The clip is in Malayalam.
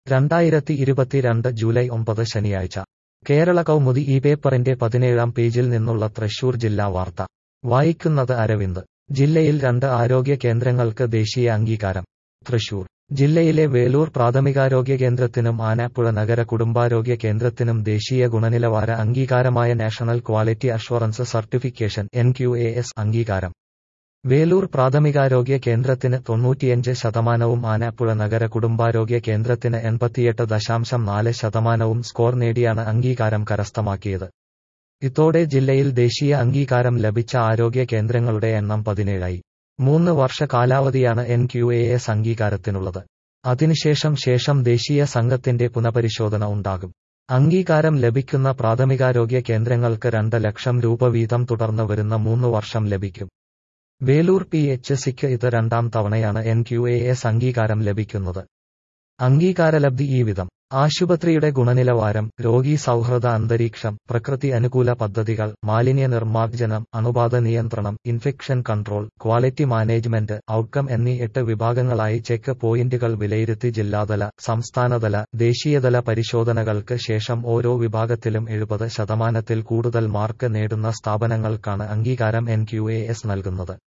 രണ്ടായിരത്തി ഇരുപത്തിരണ്ട് ജൂലൈ ഒമ്പത് ശനിയാഴ്ച കേരള കൗമുദി ഈ പേപ്പറിന്റെ പതിനേഴാം പേജിൽ നിന്നുള്ള തൃശൂർ ജില്ലാ വാർത്ത വായിക്കുന്നത് അരവിന്ദ് ജില്ലയിൽ രണ്ട് ആരോഗ്യ കേന്ദ്രങ്ങൾക്ക് ദേശീയ അംഗീകാരം തൃശൂർ ജില്ലയിലെ വേലൂർ പ്രാഥമികാരോഗ്യ കേന്ദ്രത്തിനും ആനാപ്പുഴ നഗര കുടുംബാരോഗ്യ കേന്ദ്രത്തിനും ദേശീയ ഗുണനിലവാര അംഗീകാരമായ national quality assurance certification N അംഗീകാരം വേലൂർ പ്രാഥമികാരോഗ്യ കേന്ദ്രത്തിന് തൊണ്ണൂറ്റിയഞ്ച് ശതമാനവും ആനാപ്പുഴ നഗര കുടുംബാരോഗ്യ കേന്ദ്രത്തിന് എൺപത്തിയെട്ട് ദശാംശം നാല് ശതമാനവും സ്കോർ നേടിയാണ് അംഗീകാരം കരസ്ഥമാക്കിയത് ഇതോടെ ജില്ലയിൽ ദേശീയ അംഗീകാരം ലഭിച്ച ആരോഗ്യ കേന്ദ്രങ്ങളുടെ എണ്ണം പതിനേഴായി മൂന്ന് വർഷ കാലാവധിയാണ് എൻ ക്യു എ എസ് അംഗീകാരത്തിനുള്ളത് അതിനുശേഷം ശേഷം ദേശീയ സംഘത്തിന്റെ പുനഃപരിശോധന ഉണ്ടാകും അംഗീകാരം ലഭിക്കുന്ന പ്രാഥമികാരോഗ്യ കേന്ദ്രങ്ങൾക്ക് രണ്ട് ലക്ഷം രൂപ വീതം തുടർന്ന് വരുന്ന മൂന്ന് വർഷം ലഭിക്കും വേലൂർ പി എച്ച് സിക്ക് ഇത് രണ്ടാം തവണയാണ് എൻ ക്യു എ എസ് അംഗീകാരം ലഭിക്കുന്നത് അംഗീകാരലബ്ധി ഈ വിധം ആശുപത്രിയുടെ ഗുണനിലവാരം രോഗീ സൗഹൃദ അന്തരീക്ഷം പ്രകൃതി അനുകൂല പദ്ധതികൾ മാലിന്യ നിർമ്മാർജ്ജനം അണുബാധ നിയന്ത്രണം infection control quality management outcome എന്നീ എട്ട് വിഭാഗങ്ങളായി ചെക്ക് പോയിന്റുകൾ വിലയിരുത്തി ജില്ലാതല സംസ്ഥാനതല ദേശീയതല പരിശോധനകൾക്ക് ശേഷം ഓരോ വിഭാഗത്തിലും എഴുപത് ശതമാനത്തിൽ കൂടുതൽ മാർക്ക് നേടുന്ന സ്ഥാപനങ്ങൾക്കാണ് അംഗീകാരം എൻ നൽകുന്നത്